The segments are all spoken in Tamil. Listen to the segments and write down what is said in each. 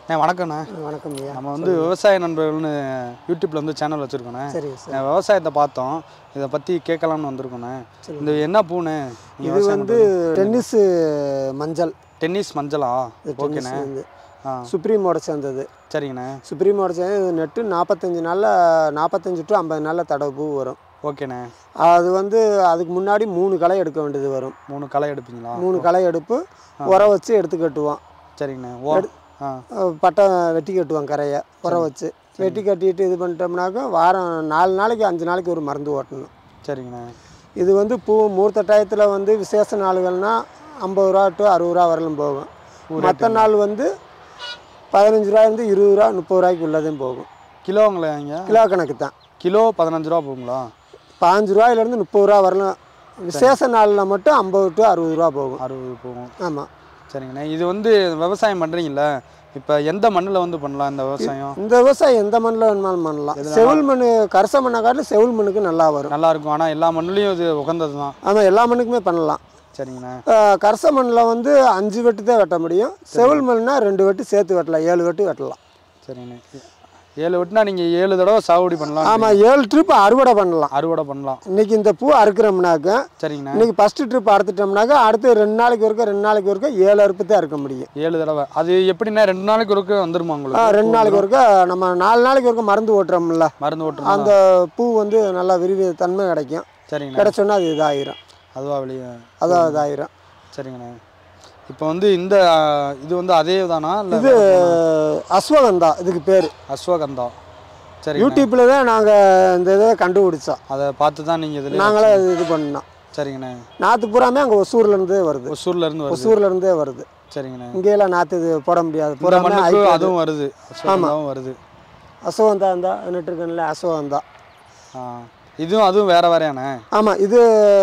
அண்ணே வணக்கண்ணே வணக்கம் ஐயா நம்ம வந்து விவசாய நண்பர்கள்னு யூடியூப்ல வந்து சேனல் வச்சுருக்கோண்ணே சரிங்க சார் நான் விவசாயத்தை பார்த்தோம் இதை பற்றி கேட்கலாம்னு வந்திருக்கோண்ணே இந்த என்ன பூண்ணே நீங்க இது விவசாயம் வந்து டென்னிஸ் மஞ்சள் பண்றது? டென்னிஸ் மஞ்சளா இது ஓகேண்ணே டென்னிஸ் வந்து ஆ சுப்ரீமோட சேர்ந்தது சரிங்கண்ணே சுப்ரீமோட சேர்ந்து இது நெட்டு நாற்பத்தஞ்சு நாளில் நாற்பத்தஞ்சு டு ஐம்பது நாளில் தடவை பூ வரும் ஓகேண்ணே அது வந்து அதுக்கு முன்னாடி மூணு களை எடுக்க வேண்டியது வரும் மூணு களை எடுப்பீங்களா மூணு களை எடுப்பு உர வச்சு எடுத்து கட்டுவோம் சரிங்கண்ணே ஓ ஆ அஹ் பட்டை வெட்டி கட்டுவோம் கரையை உர வச்சு வெட்டி கட்டிட்டு இது பண்ணிட்டோம்னாக்கா வாரம் நாலு நாளைக்கு அஞ்சு நாளைக்கு ஒரு மருந்து ஓட்டணும் சரிங்கண்ணே இது வந்து பூ மூர்த்த டயத்தில் வந்து விசேஷ நாள்கள்னால் ஐம்பது ரூபா டு அறுபது ரூபா வரலும் போகும் மற்ற நாள் வந்து பதினஞ்சு ரூபாயிருந்து இருபது ரூபா முப்பது ரூபாய்க்கு உள்ளதும் போகும் கிலோங்களா இங்க கிலோ கணக்கு தான் கிலோ பதினஞ்சு ரூபா போகுங்களா பாஞ்சு ரூபாயிலேருந்து முப்பது ரூபா வரலாம் விசேஷ நாளில் மட்டும் ஐம்பது டு அறுபது ரூபா போகும் அறுபது போகும் ஆமாம் சரிங்கண்ணே இது வந்து விவசாயம் பண்ணுறீங்கல்ல இப்போ எந்த மண்ணில் வந்து பண்ணலாம் இந்த விவசாயம் இந்த விவசாயம் எந்த மண்ணில் வேணுமாலும் பண்ணலாம் செவில் மண் கரச மண்ணை காட்டிலும் செவில் மண்ணுக்கு நல்லா வரும் நல்லா இருக்கும் ஆனால் எல்லா மண்ணுலேயும் இது உகந்தது தான் ஆமாம் எல்லா மண்ணுக்குமே பண்ணலாம் சரிங்கண்ணே அஹ் கரச மண்ணில் வந்து அஞ்சு வெட்டு தான் வெட்ட முடியும் செவில் மண்ணுனா ரெண்டு வெட்டு சேர்த்து வெட்டலாம் ஏழு வெட்டு வெட்டலாம் சரிங்கண்ணே ஏழு வெட்டினா நீங்கள் ஏழு தடவை சாகுபடி பண்ணலாம் ஆமாம் ஏழு ட்ரிப் அறுவடை பண்ணலாம் அறுவடை பண்ணலாம் இன்னைக்கு இந்த பூ அறுக்கிறோம்னாக்க சரிங்கண்ணே இன்னைக்கு ஃபஸ்ட்டு ட்ரிப் அறுத்துட்டோம்னாக்க அடுத்து ரெண்டு நாளைக்கு ஒருக்க ரெண்டு நாளைக்கு ஒருக்க ஏழு அறுப்பு தான் அறுக்க முடியும் ஏழு தடவை அது எப்படிண்ணே ரெண்டு நாளைக்கு ஒருக்க வந்துருமா ஆ, உங்களுக்கு ரெண்டு நாளைக்கு ஒருக்க நம்ம நாலு நாளைக்கு ஒருக்க மருந்து ஓட்டுறோம்ல மருந்து ஓட்டுறோம் அந்த பூ வந்து நல்லா விரிவு தன்மை கிடைக்கும் சரிங்கண்ணே கிடைச்சோன்னா அது இதாயிரும் அதுவா வெளியே அதான் இதாயிரும் சரிங்கண்ணே இப்போ வந்து இந்த ஆ, இது வந்து அதே தானா இல்லை இது அஸ்வகந்தா இதுக்கு பேர் அஸ்வகந்தா சரி யூடியூப்பில் தான் நாங்கள் இந்த இதை கண்டுபிடிச்சோம் அதை பார்த்து தான் நீங்கள் இதில் நாங்களே அது இது பண்ணோம் சரிங்கண்ணே நாற்று பூராமே அங்கே ஒசூர்லேருந்தே வருது ஒசூர்ல இருந்து வருது ஒசூர்லேருந்தே வருது சரிங்கண்ணே இங்கேயெல்லாம் நாற்று இது போட முடியாது இந்த பூராமே மண்ணுக்கு ஹைபிரிட். அதுவும் வருது அஸ்வகந்தாவும் வருது அஸ்வகந்தா இருந்தா நட்டுருக்கேன்ல அஸ்வகந்தா ஆ இதுவும் அதுவும் வேற வேறையாண்ணே ஆமாம் இது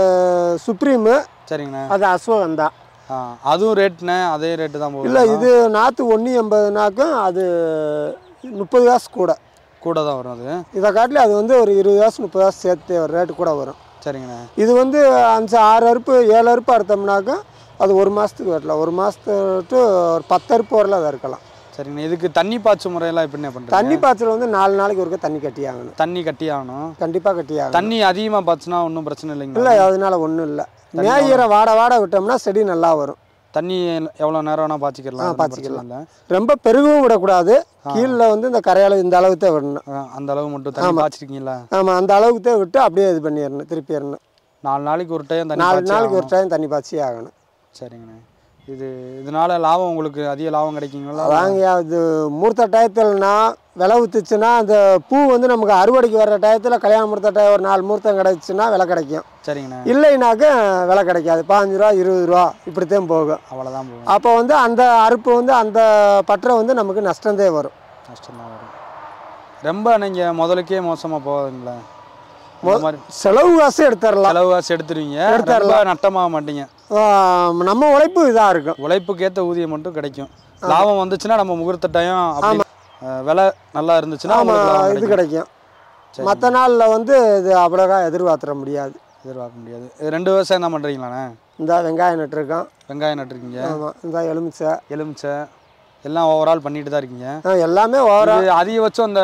சுப்ரீமு சரிங்கண்ணே அது அஸ்வகந்தா ஆ அதுவும் ரேட்ண்ணே அதே ரேட்டு தான் போகுது இல்லை இது நாற்று ஒன்று எண்பதுனாக்கும் அது முப்பது காசு கூட கூட தான் வரும் அது இதை காட்டிலும் அது வந்து ஒரு இருபது காசு முப்பது காசு சேர்த்து ஒரு ரேட்டு கூட வரும் சரிங்கண்ணே இது வந்து அஞ்சு ஆறு அறுப்பு ஏழு அறுப்பு அறுத்தோம்னாக்கா அது ஒரு மாதத்துக்கு வெட்டலாம் ஒரு மாதத்து டு ஒரு பத்து அறுப்பு வரல அதை இருக்கலாம் சரிங்கண்ணே இதுக்கு தண்ணி பாய்ச்சு முறையெல்லாம் எப்படிண்ணே பண்ணுறீங்க தண்ணி பாய்ச்சல் வந்து நாலு நாளைக்கு ஒருக்க தண்ணி கட்டி ஆகணும் தண்ணி கட்டி ஆகணும் கண்டிப்பாக கட்டி ஆகணும் தண்ணி அதிகமாக பாய்ச்சுனா ஒன்றும் பிரச்சனை இல்லைங்களா இல்லை அதனால ஒன்றும் இல்லை மேயிற வாட வாட விட்டோம்னா செடி நல்லா வரும் தண்ணி எவ்வளோ நேரம் வேணால் பாய்ச்சிக்கலாம் ஆ, ஒண்ணும் பாய்ச்சிக்கலாம். பிரச்சனை இல்லை ரொம்ப பெருகவும் விடக்கூடாது கீழே வந்து இந்த கரையால இந்த அளவுக்கு தான் விடணும் ஆ, அந்த அளவு மட்டும் தண்ணி பாய்ச்சிருக்கீங்களா ஆமாம் அந்த அளவுக்கு தான் விட்டு அப்படியே இது பண்ணிடணும் திருப்பிடணும் நாலு நாளைக்கு ஒரு டைம் தண்ணி நாலு பாய்ச்சி நாளைக்கு ஒரு ஆகணும். டைம் தண்ணி பாய்ச்சி ஆகணும் சரிங்கண்ணே இது இதனால லாபம் உங்களுக்கு அதிக லாபம் கிடைக்குங்களா அதாங்க இது மூர்த்த டயத்தில்னா விலை ஊத்துச்சுன்னா அந்த பூ வந்து நமக்கு அறுவடைக்கு வர்ற டயத்தில் கல்யாண மூர்த்த டயம் ஒரு நாலு மூர்த்தம் கிடைச்சுன்னா விலை கிடைக்கும் சரிங்கண்ணே இல்லைனாக்க விலை கிடைக்காது பாஞ்சு ரூபா இருபது ரூபா இப்படித்தான் போகும் அவ்வளோதான் போகும் அப்போ வந்து அந்த அறுப்பு வந்து அந்த பற்றை வந்து நமக்கு நஷ்டந்தே வரும் கஷ்டமாக வரும் ரொம்ப நீங்கள் முதலுக்கே மோசமாக போகாதுங்களா இந்த மாதிரி செலவு காசு எடுத்துடலாம் செலவு காசு எடுத்துருவீங்க எடுத்துடலாம். ரொம்ப நட்டமாக மாட்டீங்க ஆஹ் நம்ம உழைப்பு இதாக இருக்கும் உழைப்புக்கேற்ற ஊதியம் மட்டும் கிடைக்கும் லாபம் வந்துச்சுன்னா நம்ம முகூர்த்த டைம் அப்படி அஹ், விலை நல்லா இருந்துச்சுன்னா உங்களுக்கு லாபம் ஆமாம் இது கிடைக்கும். கிடைக்கும் மற்ற நாளில் வந்து இது அவ்வளோக்கா எதிர்பார்த்துட முடியாது எதிர்பார்க்க முடியாது இது ரெண்டு விவசாயம் தான் பண்ணுறீங்களாண்ணே இந்த வெங்காயம் நட்டுருக்கோம் வெங்காயம் நட்டுருக்கீங்க ஆமாம் இந்த எலுமிச்சை எலுமிச்சை எல்லாம் ஓவரால் பண்ணிட்டு தான் இருக்கீங்க ஆ, எல்லாமே ஓவரா இது அதிகபட்சம் அந்த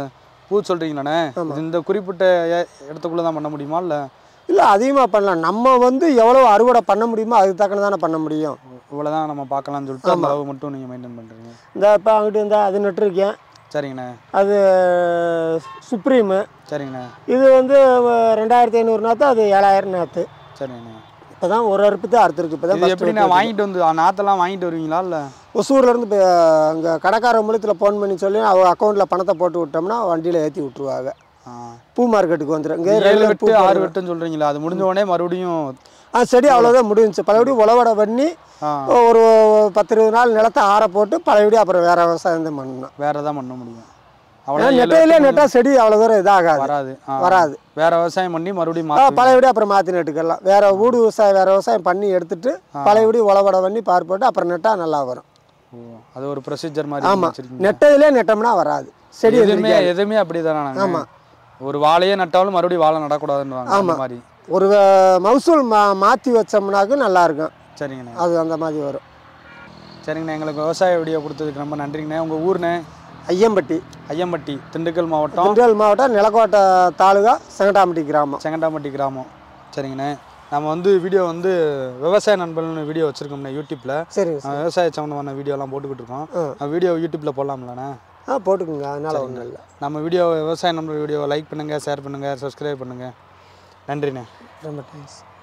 பூ சொல்கிறீங்களாண்ணே இது இந்த குறிப்பிட்ட எ- இடத்துக்குள்ள தான் பண்ண முடியுமா இல்லை இல்லை அதிகமாக பண்ணலாம் நம்ம வந்து எவ்வளோ அறுவடை பண்ண முடியுமோ அதுக்கு தக்கன தானே பண்ண முடியும் இவ்வளோ தான் நம்ம பார்க்கலாம்னு சொல்லிட்டு அந்த அளவு மட்டும் நீங்கள் மெயின்டைன் பண்ணுறீங்க இந்த இப்போ அங்கிட்டு இந்த அது நட்டுருக்கேன் சரிங்கண்ணே அது சுப்ரீமு சரிங்கண்ணே இது வந்து அஹ், ரெண்டாயிரத்தி ஐநூறு நாற்று அது ஏழாயிரம் நாற்று சரிங்கண்ணே இப்போ தான் ஒரு அறுப்பு தான் அறுத்துருக்கு இப்போ இது எப்படி தான் நான் வாங்கிட்டு வந்து ஆ, நாத்தெல்லாம் வாங்கிட்டு வருவீங்களா இல்லை ஒசூர்லேருந்து இப்போ அங்கே கடைக்கார மூலத்தில் ஃபோன் பண்ணி சொல்லி அவங்க அக்கௌண்ட்டில் பணத்தை போட்டு விட்டோம்னா வண்டியில் ஏற்றி விட்ருவாங்க பூ மார்க்கெட்டுக்கு வந்துடும் இங்கே ஏழு ரெகுலர் பூ வெட்டு ஆறு வெட்டுன்னு சொல்கிறீங்களா அது முடிஞ்ச உடனே மறுபடியும் ஆ செடி அவ்வளோதான் முடிஞ்சுச்சு பழையபடி உழவடை பண்ணி ஆ, ஒரு பத்து இருபது நாள் நிலத்தை ஆற போட்டு பழையபடி அப்புறம் வேற விவசாயம் தான் பண்ணணும் வேற தான் பண்ண முடியும் ஏன்னா அவ்வளோ நெட்டையிலே நெட்டா செடி அவ்வளோ தூரம் இதாகாது வராது ஆ. வராது வேற விவசாயம் பண்ணி மறுபடியும் ஆ, மாற்றி பழையபடி அப்புறம் மாற்றி நட்டுக்கலாம் வேற ஊடு விவசாயம் வேற விவசாயம் பண்ணி எடுத்துட்டு பழையபடி உழவடை பண்ணி பார் போட்டு அப்புறம் நெட்டா நல்லா வரும் அது ஒரு ப்ரொசீஜர் மாதிரி ஆமாம் வச்சிருக்கீங்க நெட்டையிலே நெட்டோம்னா வராது செடி எதுவுமே எதுவுமே அப்படிதானே ஆமா. ஒரு வாழையே நட்டாலும் மறுபடியும் வாழை நடக்கூடாதுன்னு அந்த மாதிரி ஒரு வ- மகசூல் மா மாற்றி வச்சோம்னாக்கும் நல்லா இருக்கும் சரிங்கண்ணே அது அந்த மாதிரி வரும் சரிங்கண்ணே எங்களுக்கு விவசாய வீடியோ கொடுத்ததுக்கு ரொம்ப நன்றிங்கண்ணே உங்கள் ஊர்ண்ணே ஐயம்பட்டி ஐயம்பட்டி திண்டுக்கல் மாவட்டம் திண்டுக்கல் மாவட்டம் நிலக்கோட்டை தாலுகா செங்கட்டாம்பட்டி கிராமம் செங்கண்டாம்பட்டி கிராமம் சரிங்கண்ணே நம்ம வந்து வீடியோ வந்து விவசாய நண்பர்கள்னு வீடியோ வச்சுருக்கோம்ண்ணே யூடியூப்பில் சரிங்க சார் விவசாய சம்மந்தமான வீடியோலாம் போட்டுக்கிட்டு இருக்கோம் வீடியோ யூடியூப்பில் போடலாம்லண்ணே ஆ போட்டுக்குங்க அதனால ஒன்றும் இல்லை நம்ம வீடியோ விவசாய நண்பர் வீடியோ லைக் பண்ணுங்கள் ஷேர் பண்ணுங்கள் சப்ஸ்கிரைப் பண்ணுங்கள் நன்றிண்ணே ரொம்ப தேங்க்ஸ்